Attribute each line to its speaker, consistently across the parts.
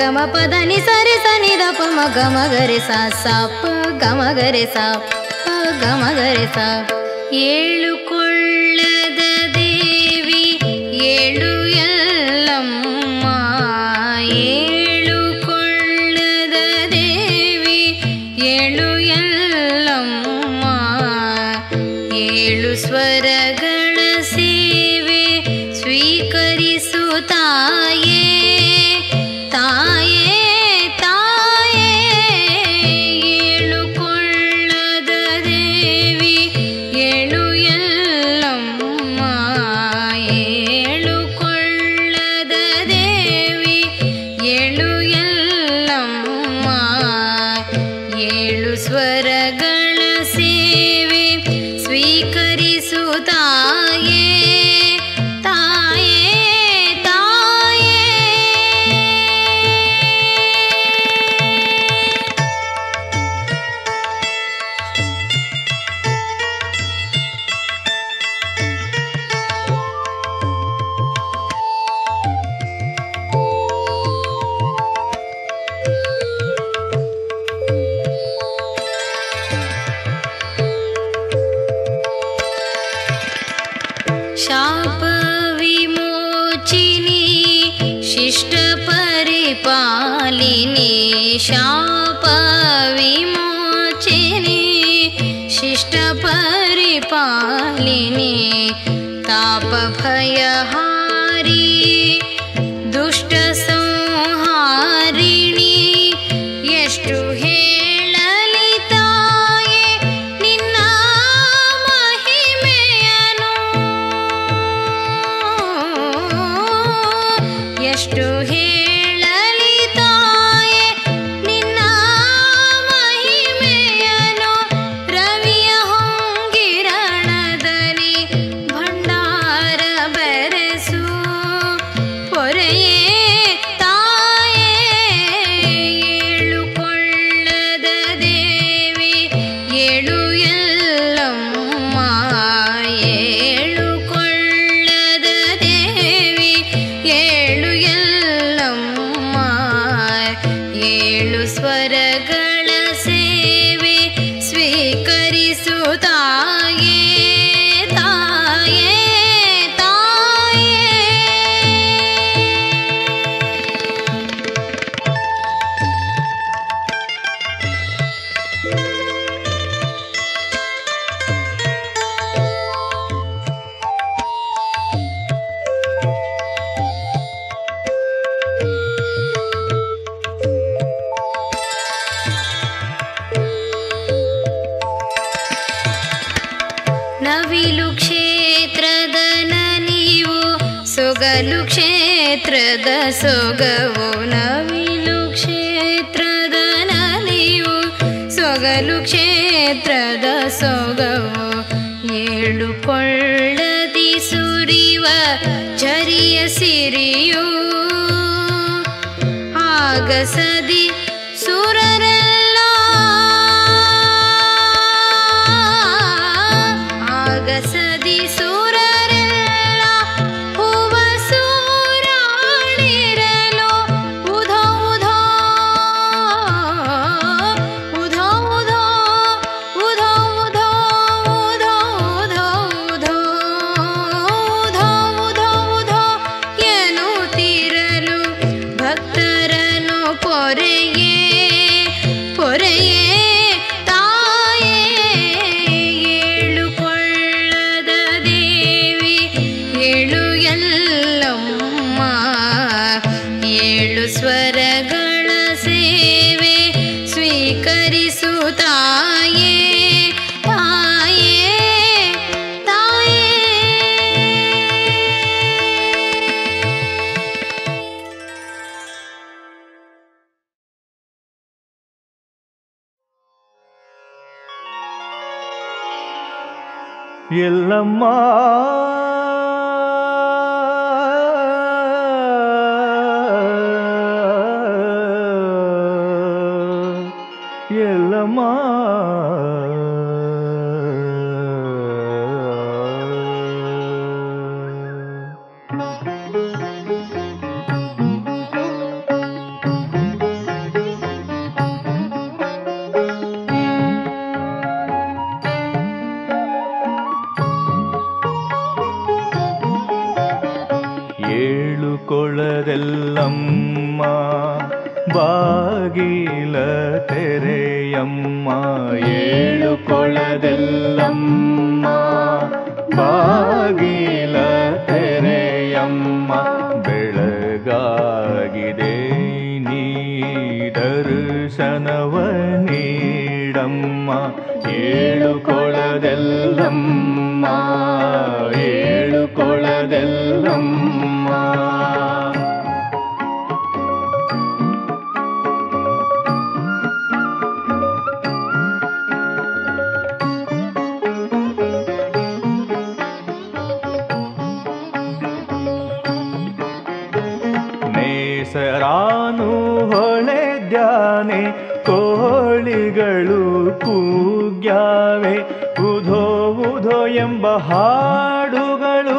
Speaker 1: ಗಮ ಪದ ನಿ ಸರಿ ಸನಿ ದ ಪ ಮ ಗಮ ಗರೆ ಸಾ ಸಾ ಪ ಗಮ ಗರೆ ಸಾ ಪ ಗಮ ಗರೆ ಸಾ ಏಳು ಕೊಳ್ಳದ ದೇವಿ ಏಳು ಎಲ್ಲಮ್ಮ ಏಳು ಕೊಳ್ಳದ ದೇವಿ ಏಳು ಎಲ್ಲಮ್ಮ ಏಳು ಸ್ವರಗಳ ಸೇವೆ ಸ್ವೀಕರಿಸು ತಾಯೇ ತಾಯೇ ತಾಯೇ ಏಳು ಕೊಳ್ಳದ ದೇವಿ ಏಳು ಎಲ್ಲಮ್ಮ ಏಳು ಕೊಳ್ಳದ ದೇವಿ ಏಳು ಎಲ್ಲಮ್ಮ ಏಳು ಸ್ವರಗಳ ಸೇವೆ ಸ್ವೀಕರಿಸು ತಾಯೇ ತಾಯೇ ತಾಯೇ ಶಾಪ ವಿಮೋಚಿನಿ ಶಿಷ್ಟ ಪರಿಪಾಲಿನಿ ಶಾಪ ವಿಮೋಚಿನಿ ಶಿಷ್ಟ ಪರಿಪಾಲಿನಿ ತಾಪ ಭಯಹಾರಿ ದುಷ್ಟ ಸಂಹಾರಿಣಿ ಎಷ್ಟು ಹೇಳಲಿ ತಾಯೇ ನಿನ್ನ ಮಹಿಮೆಯನು ಎಷ್ಟು ಹೇಳಲಿ ತಾಯೇ ನಿನ್ನ ಮಹಿಮೆಯನು ರವಿಯ ಹೊಂಗಿರಣದಲ್ಲಿ ಭಂಡಾರ ಬೆರೆಸು ಪೊರೆಯೇ ತಾಯೇ ಏಳು ಕೊಳ್ಳದ ದೇವಿ ಏಳು ಎಲ್ಲಮ್ಮ ಏಳು ಕೊಳ್ಳದ ದೇವಿ ಏಳು ಎಲ್ಲಮ್ಮ ಏಳು ಸ್ವರಗಳ ಸೇವೆ ಸ್ವೀಕರಿಸು ತಾಯೇ ತಾಯೇ ತಾಯೇ ನವಿಲು ಕ್ಷೇತ್ರದ ನೀವು ಸೊಗಲು ಕ್ಷೇತ್ರದ ಸೊಗವು ನವಿಲು ಕ್ಷೇತ್ರದ ನೀವು ಸೊಗಲು ಕ್ಷೇತ್ರದ ಸೊಗವು ಏಳು ಕೊಳ್ಳದಿ ಸುರಿವ ಝರಿಯ ಸಿರಿಯು ಆಗಸದಿ ಸುರರೆಲ್ಲ ಆಗಸದಿ ಸುರರೆಲ್ಲ ಹೂವ ಸೂರಾಣಿರಲು ಉಧೋ ಉಧೋ ಉಧೋ ಉಧೋ ಉಧೋ ಉಧೋ ಉಧೋ ಉಧೋ ಉಧೋ ಉಧೋ ಉಧೋ ಉಧೋ ಎನ್ನುತ್ತಿರಲು ಭಕ್ತರನ್ನು ಪೊರೆಯೇ ಪೊರೆಯೇ ತಾಯೇ ಏಳು ಕೊಳ್ಳದ ದೇವಿ ಏಳು ಎಲ್ಲಮ್ಮ ಏಳು ಸ್ವರಗಳ ಸೇವೆ ಸ್ವೀಕರಿಸು ತಾಯೇ ತಾಯೇ ತಾಯೇ
Speaker 2: ಎಲ್ಲಮ್ಮ ಎಲ್ಲಮ್ಮ ತೆರೆಯಮ್ಮ ಏಳು ಕೊಳದೆಲ್ಲಮ್ಮ ಬಾಗಿಲ ತೆರೆಯಮ್ಮ ಬೆಳಗಾಗಿದೆ ನೀ ದರ್ಶನವ ನೀಡಮ್ಮ ಏಳು ಕೊಳದೆಲ್ಲಮ್ಮ ಏಳು ಕೊಳದೆಲ್ಲಮ್ಮ ನೇಸರಾನು ಹೊಳೆದ್ಯಾನೆ ಕೋಳಿಗಳು ಕೂಗ್ಯಾವೆ ಉಧೋ ಉಧೋ ಎಂಬ ಹಾಡುಗಳು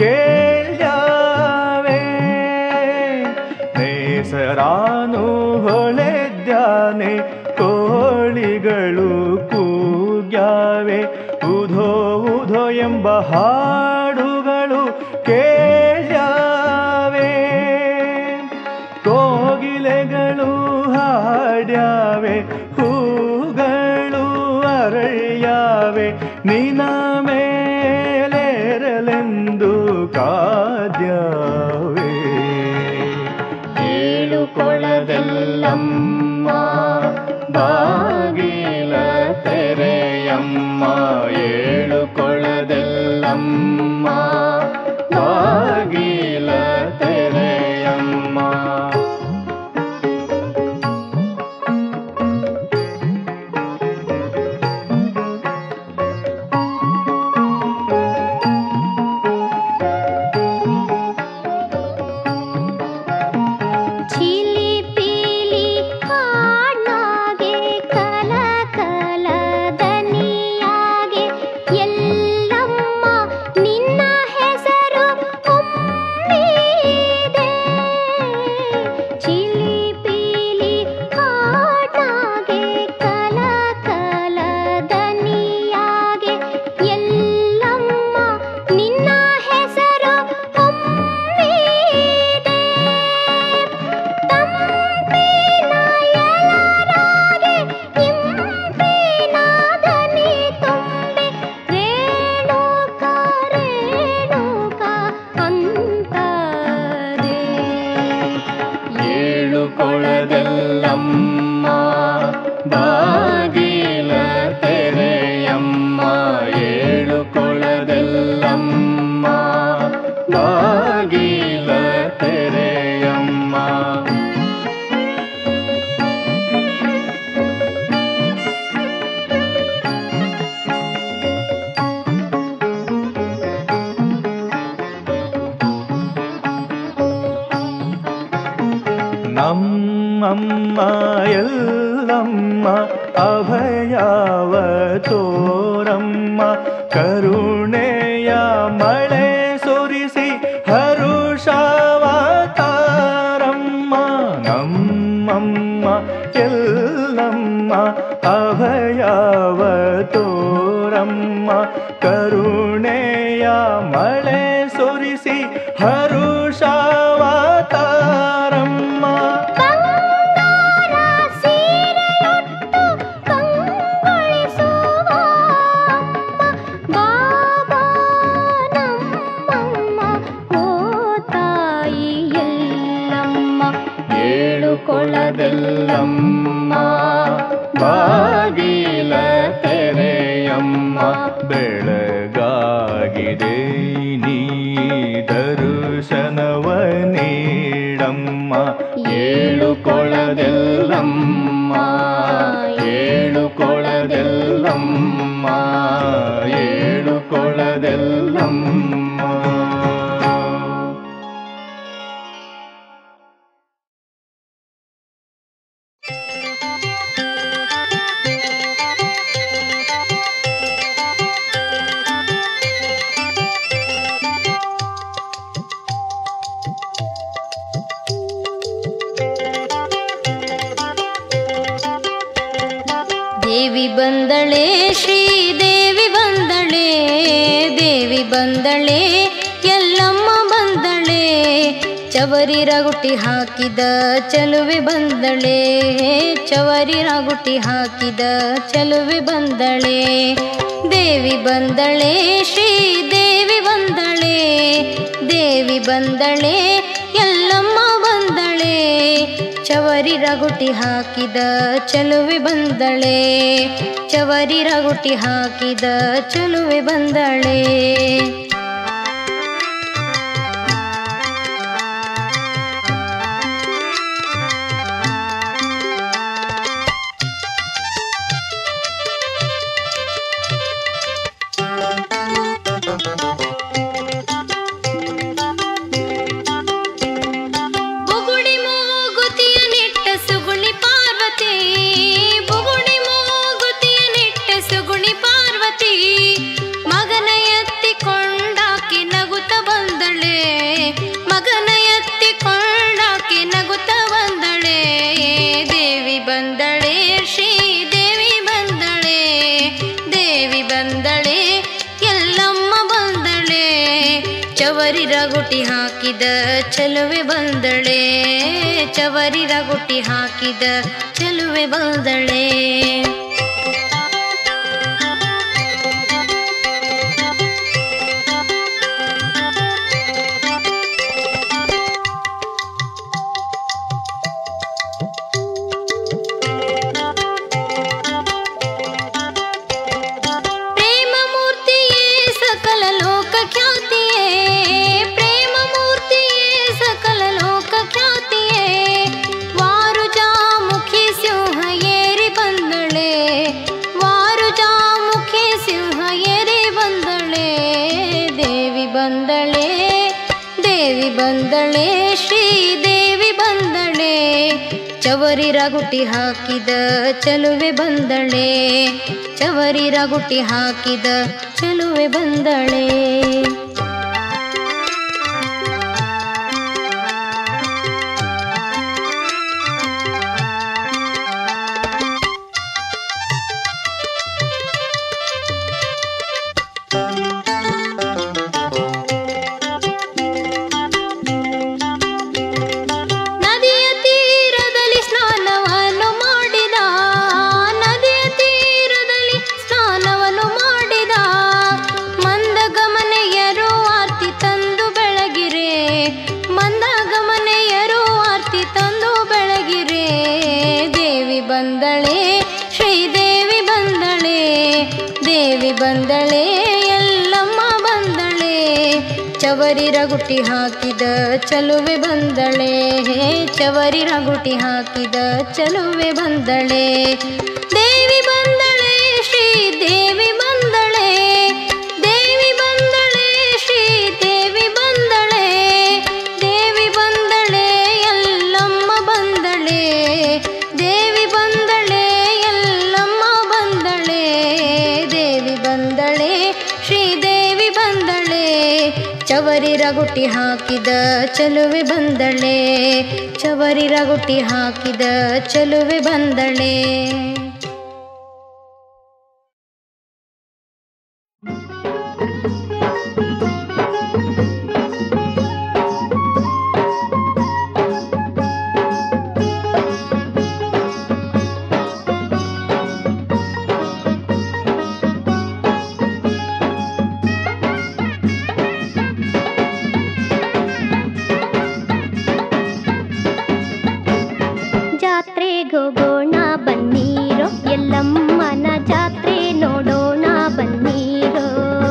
Speaker 2: ಕೇಳ್ಯಾವೆ ನೇಸರಾನು ಹೊಳೆದ್ಯಾನೆ ಕೋಳಿಗಳು ಕೂಗ್ಯಾವೆ ಉಧೋ ಉಧೋ ಎಂಬ ಹಾಡುಗಳು ಕೇಳ್ಯಾವೆ ಕೋಗಿಲೆಗಳು ಹಾಡ್ಯಾವೆ ಹೂಗಳು ಅರಳ್ಯಾವೆ ನಿನ ಮೇಲೆರಲೆಂದು ಕಾದ್ಯಾವೆ ಏಳು ಕೊಳದೆಲ್ಲಮ್ಮ ಬಾಗಿಲ ತೆರೆಯಮ್ಮ ಏಳು ಕೊಳದೆಲ್ಲಮ್ಮ ಬಾಗಿಲ ತೆರೆಯಮ್ಮ
Speaker 3: ಚಿಲಿ ಪಿಲಿ ಕಾಣಾಗೆ ಕಲ ಕಲ ದನಿಯಾಗೆ ಎಲ್ಲಮ್ಮ ನಿನ್ನ ಹೆಸರು ಒಮ್ಮಿದೆ ಚಿಲಿ ಪಿಲಿ ಕಾಣಾಗೆ ಕಲ ಕಲ ದನಿಯಾಗೆ ಎಲ್ಲಮ್ಮ ನಿನ್ನ ಹೆಸರು ಒಮ್ಮಿದೆ ತಂಪಿನ ಎಲರಾಗೆ ಇಂಪಿನ ದನಿ ತುಂಬಿ ರೇಣುಕ ರೇಣುಕ ಅಂತದೆ
Speaker 2: ಏಳು ಕೊಳದೆಲ್ಲಮ್ಮ ಬಾಗಿಲ ತೆರೆಯಮ್ಮ ಏಳು ಕೊಳದೆಲ್ಲಮ್ಮ ಬಾಗಿಲ ತೆರೆಯಮ್ಮ ನಮ್ಮಮ್ಮ ಎಲ್ಲಮ್ಮ ಅಭಯವ ತೋರಮ್ಮ ಕರುಣೆಯ ಮಳೆ ಸುರಿಸಿ ಹರುಷವ ತಾರಮ್ಮ ನಮ್ಮಮ್ಮ ಎಲ್ಲಮ್ಮ ಅಭಯವ ತೋರಮ್ಮ ಕರುಣೆಯ ಮಳೆ ಸುರಿಸಿ ಹರುಷವ ತಾರಮ್ಮ
Speaker 3: ಬಂಗಾರ ಸೀರೆಯುಟ್ಟು ಕಂಗೊಳಿಸುವ ಅಮ್ಮ ಬಾಬಾ ನಮ್ಮಮ್ಮ ಓ ತಾಯಿ ಎಲ್ಲಮ್ಮ
Speaker 2: ಏಳು ಕೊಳದೆಲ್ಲಮ್ಮ ಬಾಗಿಲ ತೆರೆಯಮ್ಮ ಬೆಳಗಾಗಿದೆ ನೀ ದರ್ಶನವ ನೀಡಮ್ಮ ಏಳು ಕೊಳದೆಲ್ಲಮ್ಮ ಏಳು ಕೊಳದೆಲ್ಲಮ್ಮ ಏಳು ಕೊಳದೆಲ್ಲಮ್ಮ
Speaker 1: ದೇವಿ ಬಂದಳೆ ಶ್ರೀದೇವಿ ಬಂದಳೆ ದೇವಿ ಬಂದಳೆ ಎಲ್ಲಮ್ಮ ಬಂದಳೆ ಚವರಿ ರಗುಟಿ ಹಾಕಿದ ಚಲುವೆ ಬಂದಳೆ ಚವರಿ ರಗುಟಿ ಹಾಕಿದ ಚಲುವೆ ಬಂದಳೆ ದೇವಿ ಬಂದಳೆ ಶ್ರೀ ದೇವಿ ಬಂದಳೆ ದೇವಿ ಬಂದಳೆ ಎಲ್ಲಮ್ಮ ಬಂದಳೆ ಚವರಿ ರಗುಟಿ ಹಾಕಿದ ಚಲುವೆ ಬಂದಳೆ ಚವರಿ ರಗುಟಿ ಹಾಕಿದ ಚಲುವೆ ಬಂದಳೆ ಬುಗುಡಿ ಮೂಗುತಿಯ ನಿಟ್ಟ ಸುಗುಣಿ ಪಾರ್ವತಿ ಬುಗುಡಿ ಮೂಗುತಿಯ ನಿಟ್ಟ ಸುಗುಣಿ ಪಾರ್ವತಿ ಮಗನ ಎತ್ತಿಕೊಂಡಾಕಿ ನಗುತ್ತ ಬಂದಳೆ ಮಗನ ಎತ್ತಿಕೊಂಡಾಕಿ ನಗುತ್ತ ಬಂದಳೆ ದೇವಿ ಬಂದಳೆ ಶ್ರೀ ದೇವಿ ಬಂದಳೆ ದೇವಿ ಬಂದಳೆ ಎಲ್ಲಮ್ಮ ಬಂದಳೆ ಚವರಿ ರಗುಟಿ ಹಾಕಿದ ಚಲುವೆ ಬಂದಳೆ ಚವರಿ ರಗುಟಿ ಹಾಕಿದ ಚಲುವೆ ಬಂದಳೆ ಪ್ರೇಮ ಮೂರ್ತಿಯೇ ಸಕಲ ಲೋಕ ಖ್ಯಾತಿಯೇ ಪ್ರೇಮ ಮೂರ್ತಿಯೇ ಸಕಲ ಲೋಕ ಖ್ಯಾತಿಯೇ ವಾರುಜಾಮುಖಿ ಸಿಂಹ ಏರಿ ಬಂದಳೆ ವಾರುಜಾಮುಖಿ ಸಿಂಹ ಏರಿ ಬಂದಳೆ ದೇವಿ ಬಂದಳೆ ದೇವಿ ಬಂದಳೆ ಶ್ರೀ ದೇವಿ ಬಂದಳೆ ಚವರಿ ರಗುಟಿ ಹಾಕಿದ ಚಲುವೆ ಬಂದಳೆ ಚವರಿ ರಗುಟಿ ಹಾಕಿದ ಚಲುವೆ ಬಂದಳೆ ನದಿಯ ತೀರದಲ್ಲಿ ಸ್ನಾನವನ್ನು ಮಾಡಿದ ನದಿಯ ತೀರದಲ್ಲಿ ಸ್ನಾನವನ್ನು ಮಾಡಿದ ಮಂದಗಮನೆಯರು ಆರ್ತಿ ತಂದು ಬೆಳಗಿರೆ ಮಂದಗಮನೆಯರು ಆರ್ತಿ ತಂದು ಬೆಳಗಿರೆ ದೇವಿ ಬಂದಳೆ ಶ್ರೀದೇವಿ ಬಂದಳೆ ದೇವಿ ಬಂದಳೆ ಎಲ್ಲಮ್ಮ ಬಂದಳೆ ಚವರಿ ರಗುಟಿ ಹಾಕಿದ ಚಲುವೆ ಬಂದಳೆ ಚವರಿ ರಗುಟಿ ಹಾಕಿದ ಚಲುವೆ ಬಂದಳೆ ದೇವಿ ಬಂದಳೆ ಶ್ರೀ ದೇವಿ ಬಂದಳೆ ದೇವಿ ಬಂದಳೆ ಶ್ರೀ ದೇವಿ ಬಂದಳೆ ದೇವಿ ಬಂದಳೆ ಎಲ್ಲಮ್ಮ ಬಂದಳೆ ದೇವಿ ಬಂದಳೆ ಎಲ್ಲಮ್ಮ ಬಂದಳೆ ದೇವಿ ಬಂದಳೆ ಶ್ರೀದೇವಿ ಬಂದಳೆ ಚವರಿ ರಗುಟಿ ಹಾಕಿದ ಚಲುವೆ ಬಂದಳೆ ಚವರಿ ರಗುಟಿ ಹಾಕಿದ ಚಲುವೆ ಬಂದಳೆ
Speaker 3: ಜಾತ್ರೆಗೋಗೋಣ ಬನ್ನೀರೋ ಎಲ್ಲಮ್ಮನ ಜಾತ್ರೆ ನೋಡೋಣ ಬನ್ನೀರೋ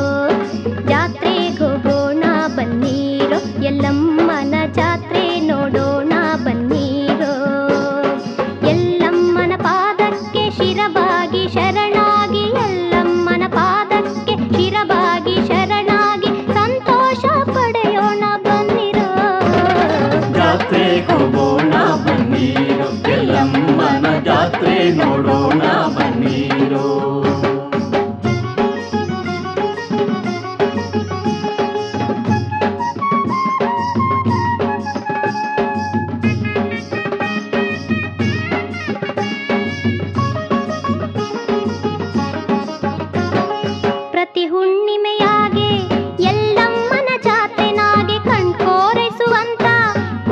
Speaker 3: ಜಾತ್ರೆಗೋಗೋಣ ಬನ್ನೀರೋ ಎಲ್ಲಮ್ಮನ ಜಾತ್ರೆ ನೋಡೋಣ ಬನ್ನೀರೋ ಎಲ್ಲಮ್ಮನ ಪಾದಕ್ಕೆ ಶಿರಬಾಗಿ ಶರಣಾಗಿ ಎಲ್ಲಮ್ಮನ ಪಾದಕ್ಕೆ ಶಿರಬಾಗಿ ಶರಣಾಗಿ ಸಂತೋಷ ಪಡೆಯೋಣ ಬನ್ನಿರೋ
Speaker 2: ಜಾತ್ರೆ ಹೋಗೋಣ ಬನ್ನೀರು ಎಲ್ಲಮ್ಮನ ಜಾತ್ರೆ ನೋಡೋಣ ಬನ್ನೀರು
Speaker 3: ಪ್ರತಿ ಹುಣ್ಣಿಮೆಯಾಗೆ ಎಲ್ಲಮ್ಮನ ಜಾತ್ರೆನಾಗೆ ಕಣ್ಕೋರೈಸುವಂತ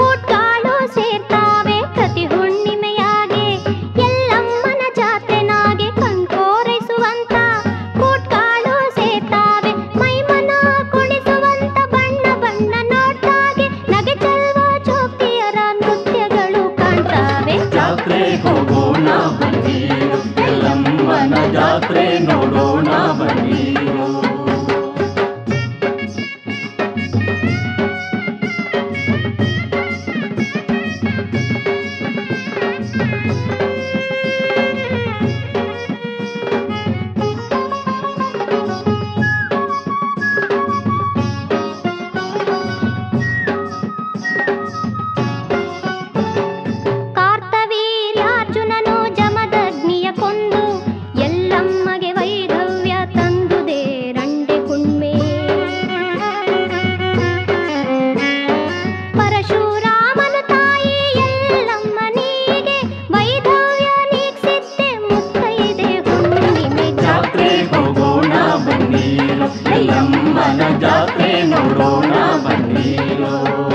Speaker 2: ಬನ್ನೀರು ಎಲ್ಲಮ್ಮನ ಜಾತ್ರೆ ನೋಡೋಣ ಬನ್ನೀರು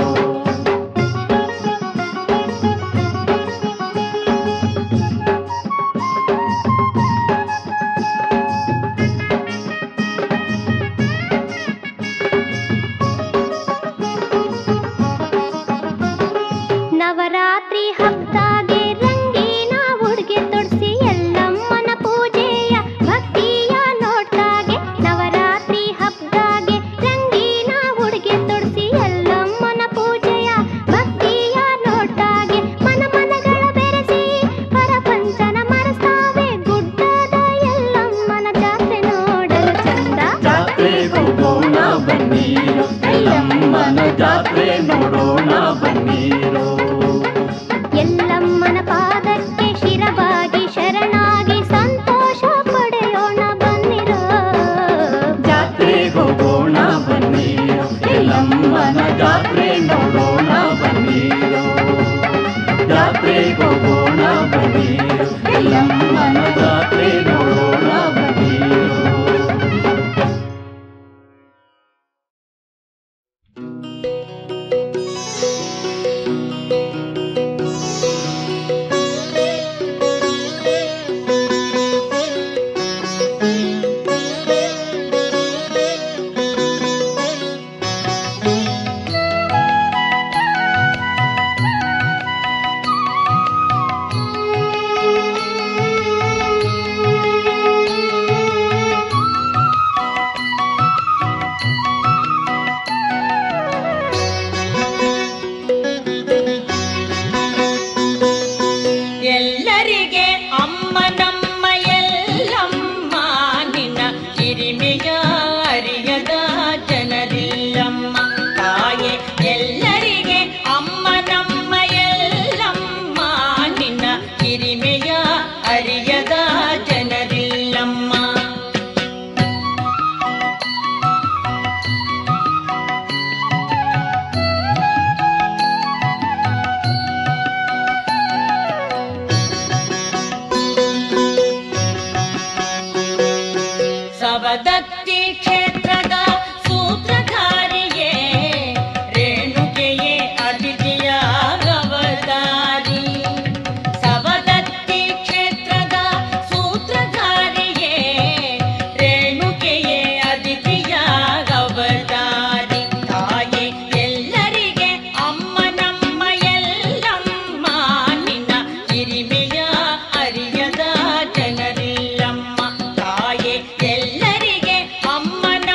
Speaker 3: ನವರಾತ್ರಿ ಹಬ್ಬದಾಗೆ ರಂಗಿನ ಉಡ್ಗೆ ತೊಡ್ಸಿ ಎಲ್ಲಮ್ಮನ ಪೂಜೆಯ ಭಕ್ತಿಯ ನೋಡ್ತಾಗೆ ನವರಾತ್ರಿ ಹಬ್ಬದಾಗೆ ರಂಗಿನ ಉಡ್ಗೆ ತೊಡ್ಸಿ ಎಲ್ಲಮ್ಮನ ಪೂಜೆಯ ಭಕ್ತಿಯ ನೋಡ್ತಾಗೆ ಮನ ಮನಗಳ ಬೆರೆಸಿ ಪರಪಂಚನ ಮರೆಸ್ತಾವೆ ಗುಡ್ಡದ ಎಲ್ಲಮ್ಮನ ಜಾತ್ರೆ ನೋಡಲು ಚಂದ
Speaker 2: ಜಾತ್ರೆ ಹೋಗೋಣ ಬನ್ನೀರು ಎಲ್ಲಮ್ಮನ ಜಾತ್ರೆ ನೋಡೋಣ ಬನ್ನೀರು
Speaker 3: ಎಲ್ಲಮ್ಮನ ಪಾದಕ್ಕೆ ಶಿರವಾಗಿ ಶರಣಾಗಿ ಸಂತೋಷ ಪಡೆಯೋಣ ಬನ್ನಿರೋ
Speaker 2: ಜಾತ್ರೆ ಹೋಗೋಣ ಬನ್ನೀರು ಎಲ್ಲಮ್ಮನ ಜಾತ್ರೆ ನೋಡೋಣ ಬನ್ನೀರು ಜಾತ್ರೆ ಹೋಗೋಣ ಬನ್ನೀರು ಎಲ್ಲಮ್ಮನ ಜಾತ್ರೆ ನೋಡೋಣ ಬನ್ನೀರು
Speaker 4: ಎಲ್ಲರಿಗೆ ಅಮ್ಮ ನಮ್ಮ ಎಲ್ಲಮ್ಮ ನಿನ್ನ ಹಿರಿಮೆಯ ಅರಿಯದ ಜನರಿಲ್ಲಮ್ಮ ತಾಯೆ ಎಲ್ಲರಿಗೆ ಅಮ್ಮ ನಮ್ಮ ಎಲ್ಲಮ್ಮ ನಿನ್ನ ಹಿರಿಮೆಯ ಅರಿಯದ ಜನರಿಲ್ಲಮ್ಮ ಸವದತ್ತಿ ಕ್ಷೇತ್ರದ ಸೂತ್ರಧಾರಿಯೇ ರೇಣುಕೆಯೇ ಅತಿಥಿಯ ಅವತಾರಿ ಸವದತ್ತಿ ಕ್ಷೇತ್ರದ ಸೂತ್ರಧಾರಿಯೇ ರೇಣುಕೆಯೇ ಅತಿಥಿಯ ಅವತಾರಿ ತಾಯೇ ಎಲ್ಲರಿಗೆ ಅಮ್ಮ ನಮ್ಮ ಎಲ್ಲಮ್ಮ ನಿನ್ನ ಹಿರಿಮೆಯ ಅರಿಯದ ಜನರಿಲ್ಲಮ್ಮ ತಾಯೇ ಎಲ್ಲರಿಗೆ ಅಮ್ಮ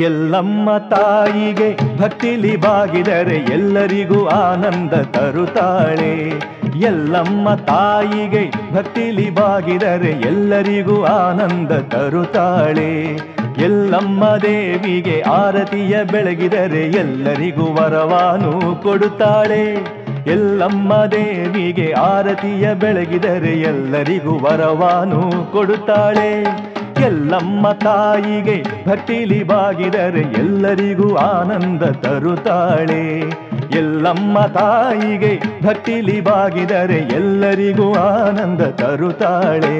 Speaker 5: ಎಲ್ಲಮ್ಮ ತಾಯಿಗೆ ಭಕ್ತಿಲಿ ಬಾಗಿದರೆ ಎಲ್ಲರಿಗೂ ಆನಂದ ತರುತ್ತಾಳೆ ಎಲ್ಲಮ್ಮ ತಾಯಿಗೆ ಭಕ್ತಿಲಿ ಬಾಗಿದರೆ ಎಲ್ಲರಿಗೂ ಆನಂದ ತರುತ್ತಾಳೆ ಎಲ್ಲಮ್ಮ ದೇವಿಗೆ ಆರತಿಯ ಬೆಳಗಿದರೆ ಎಲ್ಲರಿಗೂ ವರವಾನು ಕೊಡುತ್ತಾಳೆ ಎಲ್ಲಮ್ಮ ದೇವಿಗೆ ಆರತಿಯ ಬೆಳಗಿದರೆ ಎಲ್ಲರಿಗೂ ವರವಾನು ಕೊಡುತ್ತಾಳೆ ಎಲ್ಲಮ್ಮ ತಾಯಿಗೆ ಭಕ್ತಿಲಿ ಬಾಗಿದರೆ ಎಲ್ಲರಿಗೂ ಆನಂದ ತರುತ್ತಾಳೆ ಎಲ್ಲಮ್ಮ ತಾಯಿಗೆ ಭಕ್ತಿಲಿ ಬಾಗಿದರೆ ಎಲ್ಲರಿಗೂ ಆನಂದ ತರುತ್ತಾಳೆ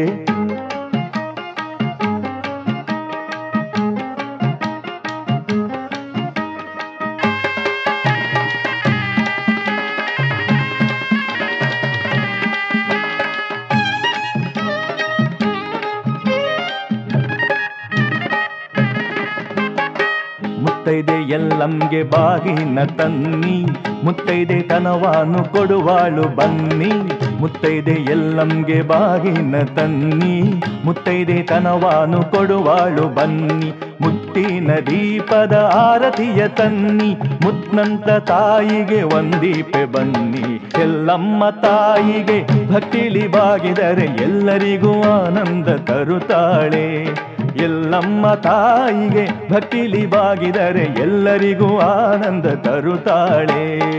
Speaker 5: ಮುತ್ತೈದೆ ಎಲ್ಲಂಗೆ ಬಾಗಿನ ತನ್ನಿ ಮುತ್ತೈದೆ ತನವಾನು ಕೊಡುವಾಳು ಬನ್ನಿ ಮುತ್ತೈದೆ ಎಲ್ಲಂಗೆ ಬಾಗಿನ ತನ್ನಿ ಮುತ್ತೈದೆ ತನವಾನು ಕೊಡುವಾಳು ಬನ್ನಿ ಮುತ್ತಿನ ದೀಪದ ಆರತಿಯ ತನ್ನಿ ಮುತ್ನಂತ ತಾಯಿಗೆ ಒಂದೀಪೆ ಬನ್ನಿ ಎಲ್ಲಮ್ಮ ತಾಯಿಗೆ ಭಕ್ತಿಲಿ ಬಾಗಿದರೆ ಎಲ್ಲರಿಗೂ ಆನಂದ ತರುತ್ತಾಳೆ ಎಲ್ಲಮ್ಮ ತಾಯಿಗೆ ಭಕ್ತಿಲಿ ಬಾಗಿದರೆ ಎಲ್ಲರಿಗೂ ಆನಂದ ತರುತ್ತಾಳೆ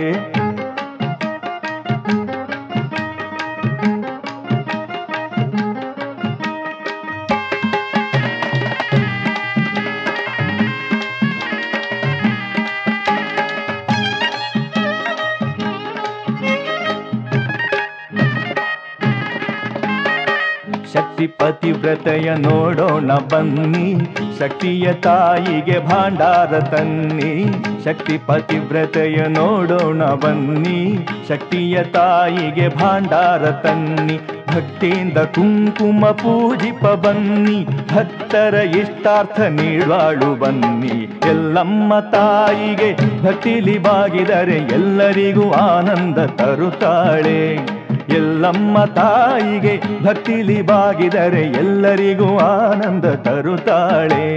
Speaker 5: ಶಕ್ತಿ ಪತಿವ್ರತೆಯ ನೋಡೋಣ ಬನ್ನಿ ಶಕ್ತಿಯ ತಾಯಿಗೆ ಭಾಂಡಾರ ತನ್ನಿ ಶಕ್ತಿ ಪತಿವ್ರತೆಯ ನೋಡೋಣ ಬನ್ನಿ ಶಕ್ತಿಯ ತಾಯಿಗೆ ಭಾಂಡಾರ ತನ್ನಿ ಭಕ್ತಿಯಿಂದ ಕುಂಕುಮ ಪೂಜಿಪ ಬನ್ನಿ ಭಕ್ತರ ಇಷ್ಟಾರ್ಥ ನೀಡಾಳು ಬನ್ನಿ ಎಲ್ಲಮ್ಮ ತಾಯಿಗೆ ಭಕ್ತಿಲಿ ಬಾಗಿದರೆ ಎಲ್ಲರಿಗೂ ಆನಂದ ತರುತ್ತಾಳೆ ಎಲ್ಲಮ್ಮ ತಾಯಿಗೆ ಭಕ್ತಿಲಿ ಬಾಗಿದರೆ ಎಲ್ಲರಿಗೂ ಆನಂದ ತರುತ್ತಾಳೆ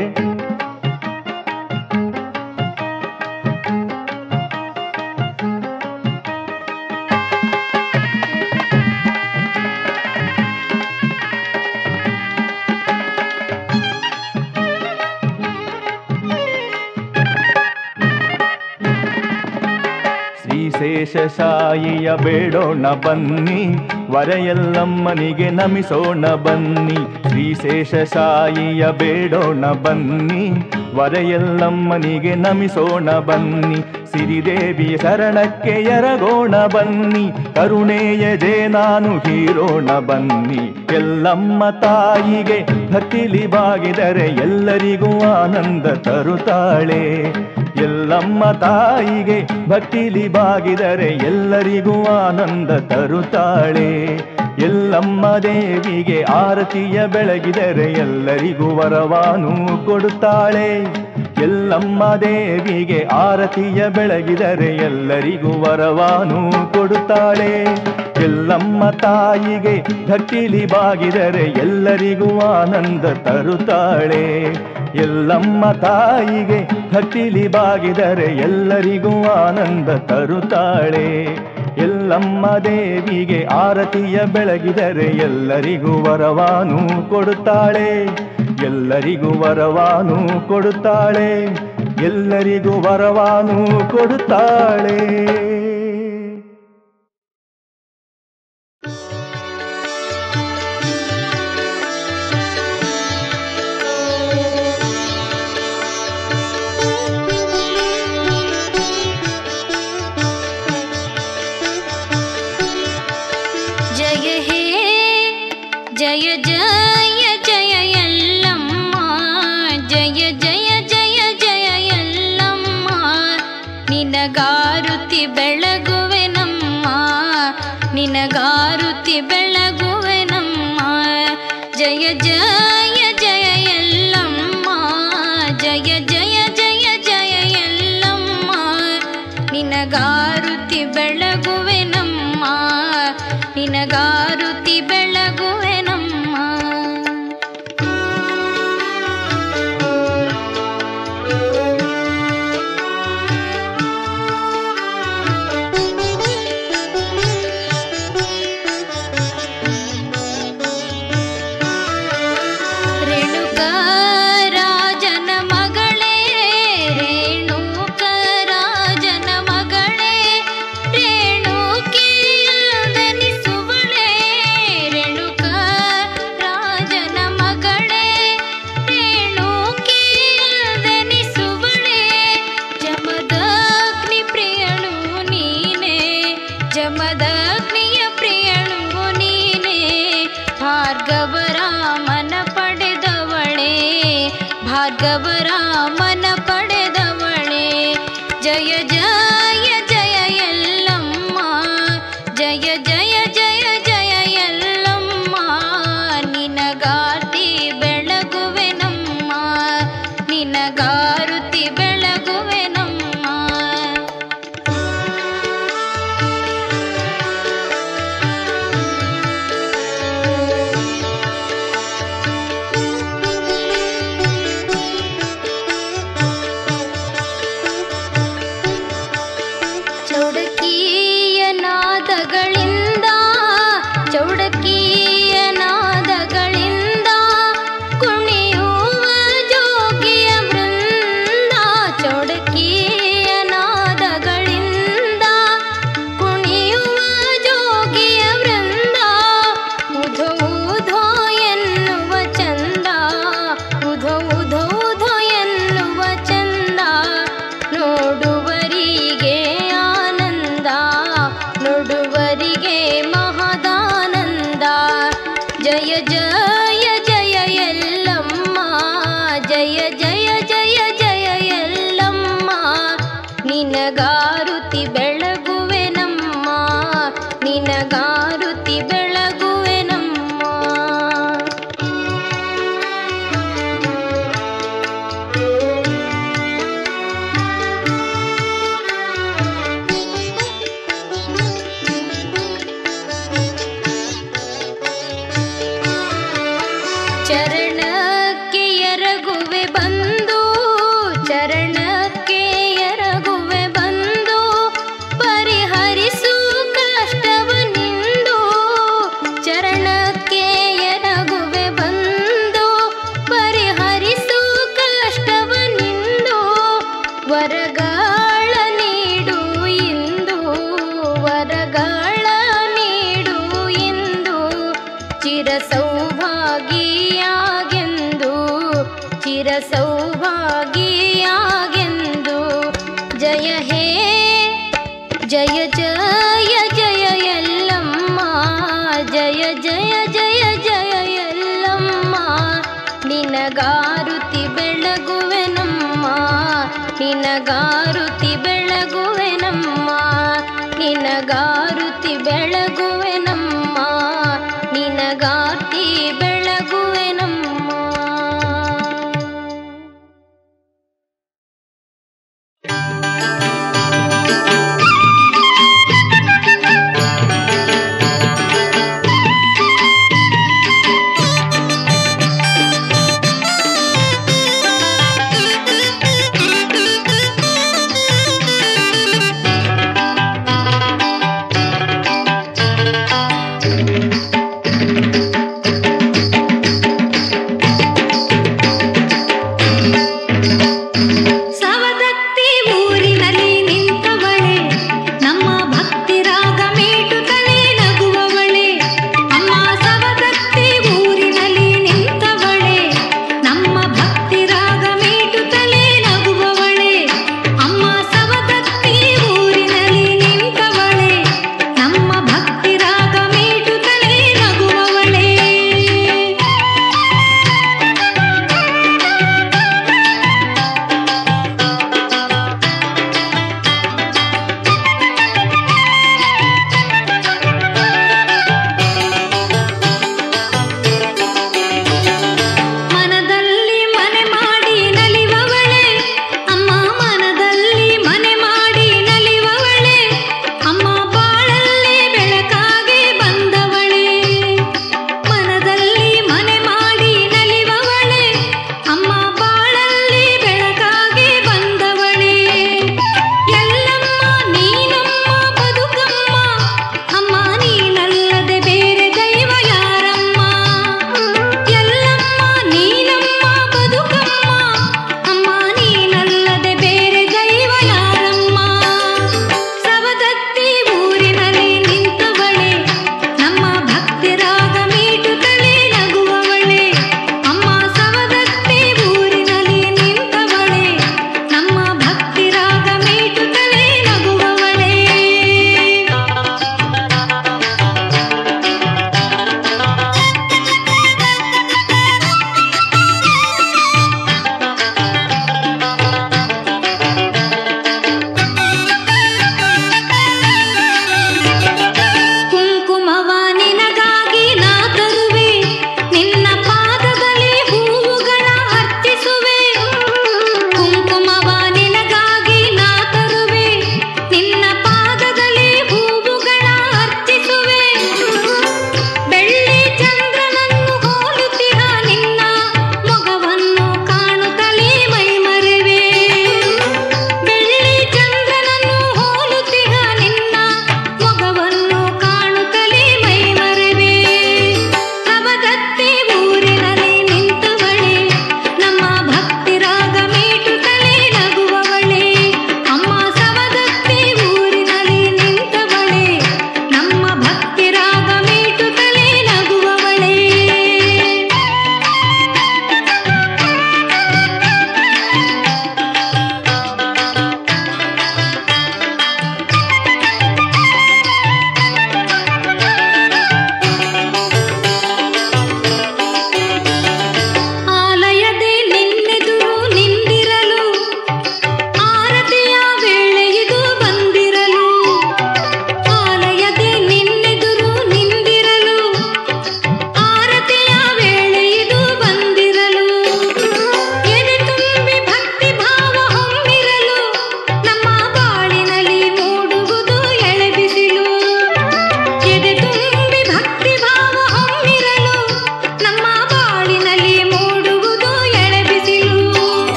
Speaker 5: ಶ್ರೀಶೇಷಶಾಯಿಯ ಬೇಡೋಣ ಬನ್ನಿ ವರೆಯಲ್ಲಮ್ಮನಿಗೆ ನಮಿಸೋಣ ಬನ್ನಿ ಶ್ರೀಶೇಷಶಾಯಿಯ ಬೇಡೋಣ ಬನ್ನಿ ವರೆಯಲ್ಲಮ್ಮನಿಗೆ ನಮಿಸೋಣ ಬನ್ನಿ ಸಿರಿದೇವಿಯ ಶರಣಕ್ಕೆ ಎರಗೋಣ ಬನ್ನಿ ಕರುಣೆಯ ಜೇ ನಾನು ಹೀರೋಣ ಬನ್ನಿ ಎಲ್ಲಮ್ಮ ತಾಯಿಗೆ ಭಕ್ತಿಲಿ ಬಾಗಿದರೆ ಎಲ್ಲರಿಗೂ ಆನಂದ ತರುತ್ತಾಳೆ ಎಲ್ಲಮ್ಮ ತಾಯಿಗೆ ಭಕ್ತಿಲಿ ಬಾಗಿದರೆ ಎಲ್ಲರಿಗೂ ಆನಂದ ತರುತ್ತಾಳೆ ಎಲ್ಲಮ್ಮ ದೇವಿಗೆ ಆರತಿಯ ಬೆಳಗಿದರೆ ಎಲ್ಲರಿಗೂ ವರವಾನು ಕೊಡುತ್ತಾಳೆ ಎಲ್ಲಮ್ಮ ದೇವಿಗೆ ಆರತಿಯ ಬೆಳಗಿದರೆ ಎಲ್ಲರಿಗೂ ವರವಾನು ಕೊಡುತ್ತಾಳೆ ಎಲ್ಲಮ್ಮ ತಾಯಿಗೆ ಭಕ್ತಿಲಿ ಬಾಗಿದರೆ ಎಲ್ಲರಿಗೂ ಆನಂದ ತರುತ್ತಾಳೆ ಎಲ್ಲಮ್ಮ ತಾಯಿಗೆ ಭಕ್ತಿಲಿ ಬಾಗಿದರೆ ಎಲ್ಲರಿಗೂ ಆನಂದ ತರುತ್ತಾಳೆ ಎಲ್ಲಮ್ಮ ದೇವಿಗೆ ಆರತಿಯ ಬೆಳಗಿದರೆ ಎಲ್ಲರಿಗೂ ವರವಾನು ಕೊಡುತ್ತಾಳೆ ಎಲ್ಲರಿಗೂ ವರವಾನು ಕೊಡುತ್ತಾಳೆ ಎಲ್ಲರಿಗೂ ವರವಾನು ಕೊಡುತ್ತಾಳೆ
Speaker 1: ಜಯ ಹೇ ಜಯ ಜಯ ಜಯ ಎಲ್ಲಮ್ಮ ಜಯ ಜಯ ಜಯ ಜಯ ಎಲ್ಲಮ್ಮ ನಿನಗಾರುತಿ ಬೆಳಗುವೆ ನಮ್ಮ ನಿನಗಾರುತಿ ಬೆಳಗುವೆ ನಮ್ಮ ಜಯ ಜಯ ಜಯ ಎಲ್ಲಮ್ಮ ಜಯ ಜಯ ಜಯ ಜಯ ಎಲ್ಲಮ್ಮ ನಿನಗಾರುತಿ ಬೆಳಗುವೆ ನಮ್ಮ ನಿನಗಾರುತಿ ಬೆಳಗುವೆ ನಮ್ಮ ಭಾರ್ಗವರಾಮನ ಪಡೆದವಳೆ ಜಯ ಜಯ ಜಯ ಎಲ್ಲಮ್ಮ ಜಯ ಜಯ ಜಯ ಜಯ ಎಲ್ಲಮ್ಮ ನಿನಗಾರ್ತಿ ಬೆಳಗುವೆ ನಮ್ಮ ನಿನಗಾರುತಿ ಬೆಳಗುವೆ ನಮ್ಮ ಚೌಡಕಿಯ ನಾದಗಳಿಂದ ಚೌಡಕಿಯ ನಾದಗಳಿಂದ ಕುಣಿಯುವ ಜೋಗಿಯ ವೃಂದ ಚೌಡಕಿಯ ನಾದಗಳಿಂದ ಕುಣಿಯುವ ಜೋಗಿಯ ವೃಂದ ಉಧೋ ಉಧೋ ಎನ್ನುವ ಚಂದ ಉಧೋ ಉಧೋ ಉಧೋ ಎನ್ನುವ ಚಂದ ನೋಡುವರಿಗೆ ಆನಂದ ನೋಡುವರಿಗೆ ಮಹದಾನಂದ ಜಯ ಜಯ ಜಯ ಎಲ್ಲಮ್ಮ ಜಯ ಜಯ ಜಯ ಜಯ ಎಲ್ಲಮ್ಮ ನಿನಗಾರುತಿ ಬೆಳಗುವೆ ನಮ್ಮ ನಿನಗಾರುತಿ ಬೆಳಗುವೆ ನಮ್ಮ ಚರಣಕ್ಕೆ ಎರಗುವೆ ಬಂದು ಚರಣಕ್ಕೆ ಎರಗುವೆ ಬಂದು ಪರಿಹರಿಸು ಕಷ್ಟವನಿಂದು ಚರಣಕ್ಕೆ ಎರಗುವೆ ಬಂದು ಪರಿಹರಿಸು ಕಷ್ಟವನಿಂದು ವರಗಾಳ ನೀಡು ಇಂದು ವರಗಾಳ ನೀಡು ಇಂದು ಚಿರ ಸೌಭಾಗಿಯಾಗೆಂದು ಚಿರ ಸೌಭಾಗಿಯಾಗೆಂದು ಜಯ ಹೇ ಜಯ ಜಯ ಜಯ ಎಲ್ಲಮ್ಮ ಜಯ ಜಯ ಜಯ ಜಯ ಎಲ್ಲಮ್ಮ ನಿನಗಾರುತಿ ಬೆಳಗುವೆ ನಮ್ಮ ನಿನಗಾರುತಿ ಬೆಳಗುವೆ ನಮ್ಮ ನಿನಗಾರುತಿ ಬೆಳಗುವೆ ನಮ್ಮ ನಿನಗಾರ್ತಿ ಬೆಳಗುವೆ ನಮ್ಮ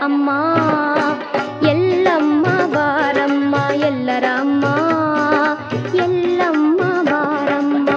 Speaker 3: ಅಮ್ಮ ಎಲ್ಲಮ್ಮ ಬಾರಮ್ಮ ಎಲ್ಲರ ಅಮ್ಮ ಎಲ್ಲಮ್ಮ ಬಾರಮ್ಮ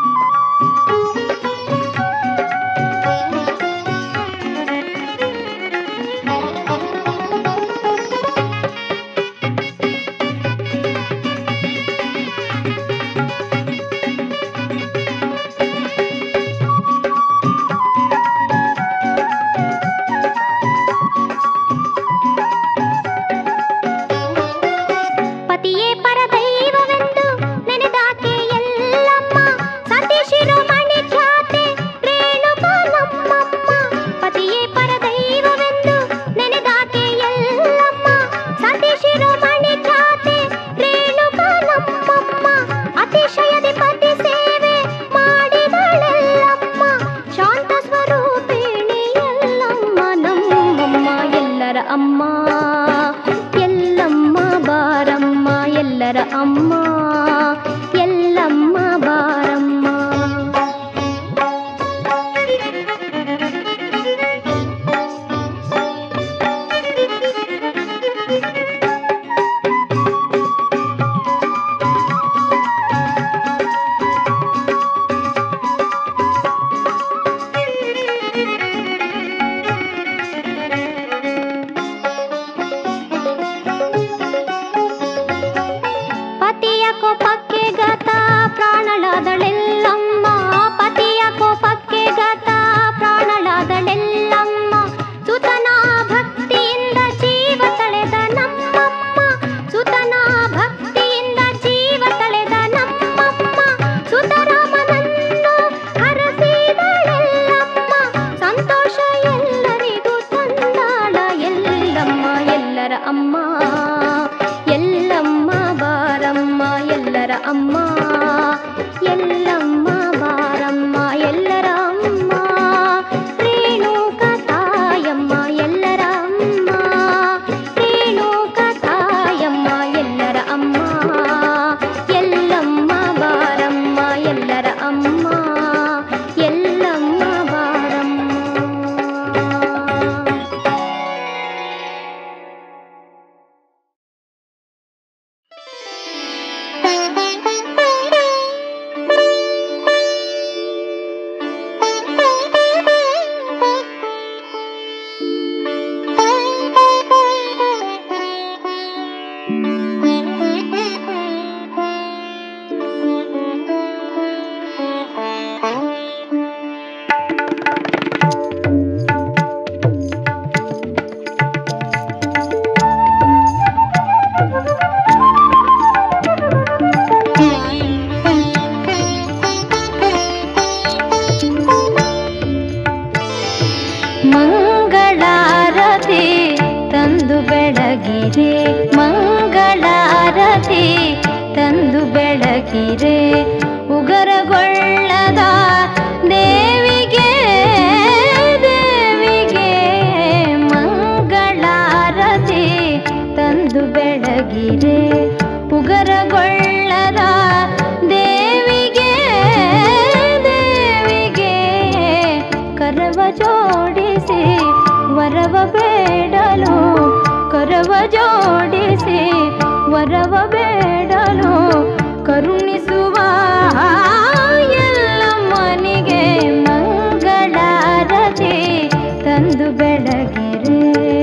Speaker 3: ಪತಿಯೇ ಪರದೈವವೆಂದು ನೆನೆದಾಕೆ ಎಲ್ಲಮ್ಮ ಸತಿ ಶಿರೋಮಣಿ ಖ್ಯಾತೆ ರೇಣುಕಾ ನಮ್ಮಮ್ಮ ಪತಿಯೇ ಪರದೈವವೆಂದು ನೆನೆದಾಕೆ ಎಲ್ಲಮ್ಮ ಸತಿ ಶಿರೋಮಣಿ ಖ್ಯಾತೆ ರೇಣುಕಾ ನಮ್ಮಮ್ಮ ಅತಿಶಯದಿ ಪತಿ ಸೇವೆ ಮಾಡಿದಳೆಲ್ಲಮ್ಮ ಶಾಂತ ಸ್ವರೂಪಿಣಿ ಎಲ್ಲಮ್ಮ ನಮ್ಮಮ್ಮ ಎಲ್ಲರ ಅಮ್ಮ ಎಲ್ಲಮ್ಮ ಬಾರಮ್ಮ ಎಲ್ಲರ ಅಮ್ಮ ಎಲ್ಲಮ್ಮ ಬಾರಮ್ಮ ಪತಿಯ ಕೋಪಕ್ಕೆ ಗತ ಪ್ರಾಣಳಾದಳೆಲ್ಲಮ್ಮ ಪತಿಯ ಕೋಪಕ್ಕೆ ಗತ ಪ್ರಾಣಳಾದಳೆಲ್ಲಮ್ಮ ಸುತನ ಭಕ್ತಿಯಿಂದ ಜೀವ ತಳೆದ ನಮ್ಮಮ್ಮ ಸುತನ ಭಕ್ತಿಯಿಂದ ಜೀವ ತಳೆದ ನಮ್ಮಮ್ಮ ಸುತರಾಮನನ್ನು ಹರಸಿದಳೆಲ್ಲಮ್ಮ ಸಂತೋಷ ಎಲ್ಲರಿಗೂ ತಂದಾಳ ಎಲ್ಲಮ್ಮ ಎಲ್ಲರ ಅಮ್ಮ ಎಲ್ಲಮ್ಮ ಬಾರಮ್ಮ ಎಲ್ಲರ ಅಮ್ಮ ಎಲ್ಲಮ್ಮ ಬಾರಮ್ಮ ಎಲ್ಲರ ಅಮ್ಮ ರೇಣುಕ ತಾಯಮ್ಮ ಎಲ್ಲರ ಅಮ್ಮ ರೇಣುಕ ತಾಯಮ್ಮ ಎಲ್ಲರ ಅಮ್ಮ ಎಲ್ಲಮ್ಮ ಬಾರಮ್ಮ ಎಲ್ಲರ ಅಮ್ಮ ಎಲ್ಲಮ್ಮ ಬಾರಮ್ಮ ಮಂಗಳಾರತಿ ತಂದು ಬೆಳಗಿರೆ ಮಂಗಳಾರತಿ ತಂದು ಬೆಳಗಿರೆ ಉಗರಗೊಳ್ಳದ ದೇವಿಗೆ ದೇವಿಗೆ ಮಂಗಳಾರತಿ ತಂದು ಬೆಳಗಿರೆ ಉಗರಗೊಳ್ಳದ ದೇವಿಗೆ ದೇವಿಗೆ ಕರವ ಜೋಡಿಸಿ ವರವ ಬೇಡಲು ಕರವ ಜೋಡಿಸಿ ವರವ ಬೇಡಲು ಕರುಣಿಸುವ ಎಲ್ಲಮ್ಮನಿಗೆ ಮಂಗಳಾರತಿ ತಂದು ಬೆಳಗಿರೆ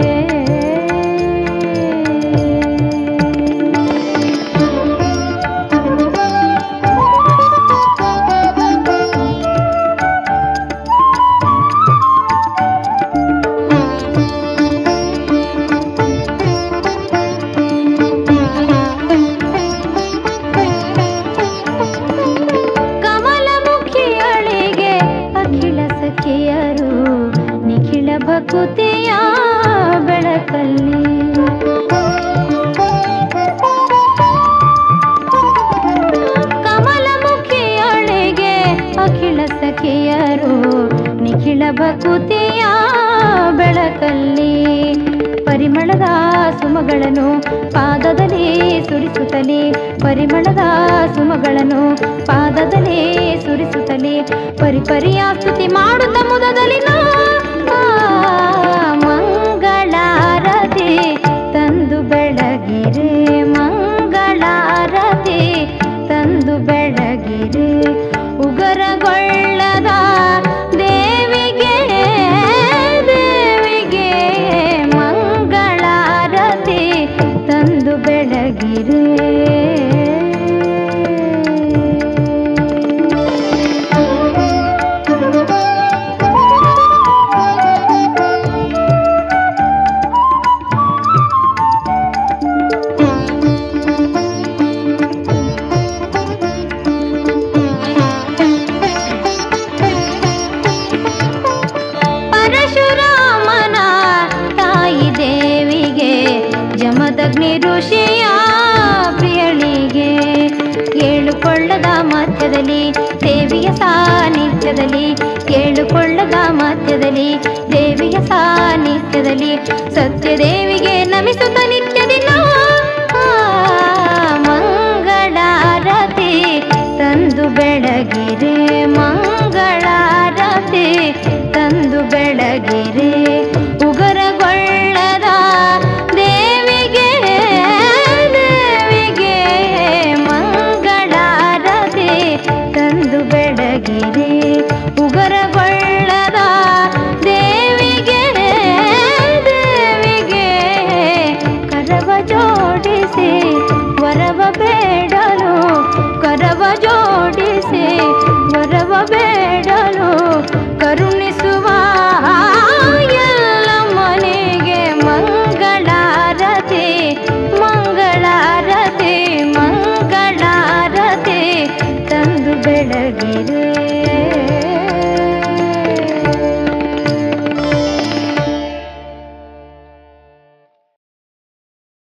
Speaker 3: ಕಮಲಮುಖಿಯಳಿಗೆ ಅಖಿಲ ಸಖಿಯರು ನಿಖಿಲ ಭಕುತಿಯ ಬೆಳಕಲ್ಲಿ ಕಮಲಮುಖಿಯಳಿಗೆ ಅಖಿಲ ಸಖಿಯರು ನಿಖಿಲ ಭಕುತಿಯ ಬೆಳಕಲ್ಲಿ ಪರಿಮಳದ ಸುಮಗಳನ್ನು ಪಾದದಲ್ಲಿ ಸುರಿಸುತ್ತಲೇ ಪರಿಮಳದ ಸುಮಗಳನ್ನು ಪಾದದಲ್ಲಿ ಸುರಿಸುತ್ತಲೇ ಪರಿಪರಿಯ ಸ್ತುತಿ ಮಾಡುತ್ತ ಮುದದಲ್ಲಿ ನಾ ಮಂಗಳಾರ ಬೆಳಗಿರೆ ಉಗರಗೊಳ್ಳದ ದೇವಿಗೆ ದೇವಿಗೆ ಮಂಗಳಾರತಿ ತಂದು ಬೆಳಗಿರೆ ಪರಶುರಾಮನ ತಾಯಿ ದೇವಿಗೆ ಜಮದಗ್ನಿ ಋಷಿಯ ಪ್ರಿಯಳಿಗೆ ಏಳುಕೊಳ್ಳದ ಮಧ್ಯದಲ್ಲಿ ದೇವಿಯ ಸಾನ್ನಿಧ್ಯದಲ್ಲಿ ಏಳುಕೊಳ್ಳದ ಮಧ್ಯದಲ್ಲಿ ದೇವಿಯ ಸಾನ್ನಿಧ್ಯದಲ್ಲಿ ಸತ್ಯದೇವಿಗೆ ನಮಿಸುತ್ತ ನಿತ್ಯ ದಿನ ಮಂಗಳಾರತಿ ತಂದು ಬೆಳಗಿರೆ ಮಂಗಳಾರತಿ ತಂದು ಬೆಳಗಿರೆ ಉಗರಗೊಳ್ಳದ ದೇವಿಗೆ ದೇವಿಗೆ ಮಂಗಳಾರತಿ ತಂದು ಬೆಳಗಿರೆ